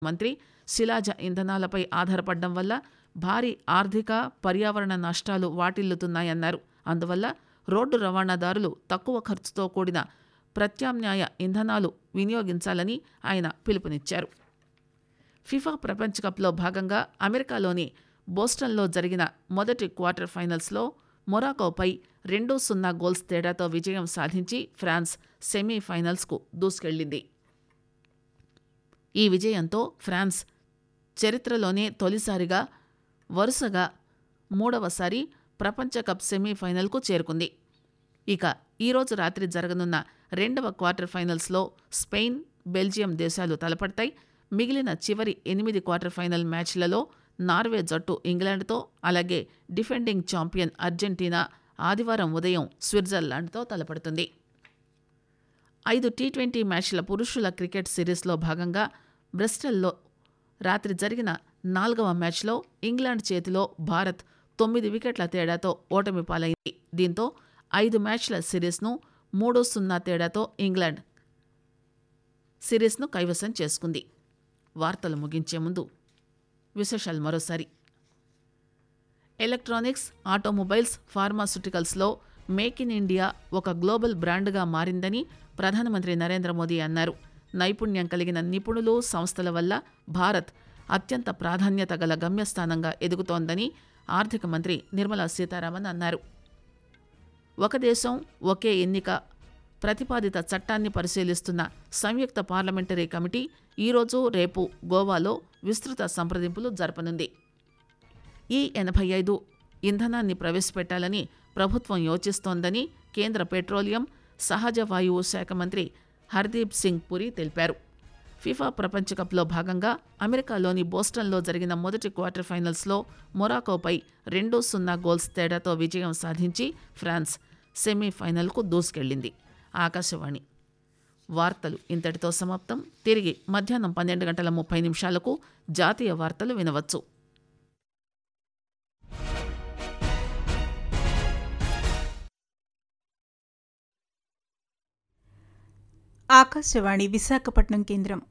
మంత్రి శిలాజ ఇంధనాలపై ఆధారపడడం వల్ల భారీ ఆర్థిక పర్యావరణ నష్టాలు వాటిల్లుతున్నాయన్నారు అందువల్ల రోడ్డు రవాణాదారులు తక్కువ ఖర్చుతో కూడిన ప్రత్యామ్నాయ ఇంధనాలు వినియోగించాలని ఆయన పిలుపునిచ్చారు ఫిఫా ప్రపంచ కప్లో భాగంగా అమెరికాలోని బోస్టన్లో జరిగిన మొదటి క్వార్టర్ ఫైనల్స్లో మొరాకోపై రెండు సున్నా గోల్స్ తేడాతో విజయం సాధించి ఫ్రాన్స్ సెమీఫైనల్స్కు దూసుకెళ్లింది ఈ విజయంతో ఫ్రాన్స్ చరిత్రలోనే తొలిసారిగా వరుసగా మూడవసారి ప్రపంచ కప్ సెమీఫైనల్కు చేరుకుంది ఇక ఈరోజు రాత్రి జరగనున్న రెండవ క్వార్టర్ ఫైనల్స్లో స్పెయిన్ బెల్జియం దేశాలు తలపడతాయి మిగిలిన చివరి ఎనిమిది క్వార్టర్ ఫైనల్ మ్యాచ్లలో నార్వే జట్టు ఇంగ్లాండ్తో అలాగే డిఫెండింగ్ ఛాంపియన్ అర్జెంటీనా ఆదివారం ఉదయం స్విట్జర్లాండ్తో తలపడుతుంది ఐదు టీ ట్వంటీ మ్యాచ్ల పురుషుల క్రికెట్ సిరీస్లో భాగంగా బ్రిస్టల్లో రాత్రి జరిగిన నాలుగవ మ్యాచ్లో ఇంగ్లాండ్ చేతిలో భారత్ తొమ్మిది వికెట్ల తేడాతో ఓటమి పాలైంది దీంతో ఐదు మ్యాచ్ల సిరీస్ను మూడు సున్నా తేడాతో ఇంగ్లాండ్ సిరీస్ను కైవసం చేసుకుంది వార్తలు ముగించే ముందు విశేషాలు మరోసారి ఎలక్ట్రానిక్స్ ఆటోమొబైల్స్ ఫార్మాస్యూటికల్స్లో మేక్ ఇన్ ఇండియా ఒక గ్లోబల్ బ్రాండ్గా మారిందని ప్రధానమంత్రి నరేంద్ర మోదీ అన్నారు నైపుణ్యం కలిగిన నిపుణులు సంస్థల వల్ల భారత్ అత్యంత ప్రాధాన్యత గల గమ్యస్థానంగా ఎదుగుతోందని ఆర్థిక మంత్రి నిర్మలా సీతారామన్ అన్నారు ఒక దేశం ఒకే ఎన్నిక ప్రతిపాదిత చట్టాన్ని పరిశీలిస్తున్న సంయుక్త పార్లమెంటరీ కమిటీ ఈరోజు రేపు గోవాలో విస్తృత సంప్రదింపులు జరపనుంది ఈ ఎనభై ఐదు ఇంధనాన్ని ప్రవేశపెట్టాలని ప్రభుత్వం యోచిస్తోందని కేంద్ర పెట్రోలియం సహజ వాయువు శాఖ మంత్రి హర్దీప్ సింగ్ పురి తెలిపారు ఫిఫా ప్రపంచ కప్లో భాగంగా అమెరికాలోని బోస్టన్లో జరిగిన మొదటి క్వార్టర్ ఫైనల్స్లో మొరాకోపై రెండు సున్నా గోల్స్ తేడాతో విజయం సాధించి ఫ్రాన్స్ సెమీఫైనల్కు దూసుకెళ్లింది ఆకాశవాణి వార్తలు ఇంతటితో సమాప్తం తిరిగి మధ్యాహ్నం పన్నెండు గంటల ముప్పై నిమిషాలకు జాతీయ వార్తలు వినవచ్చు ఆకాశవాణి విశాఖపట్నం కేంద్రం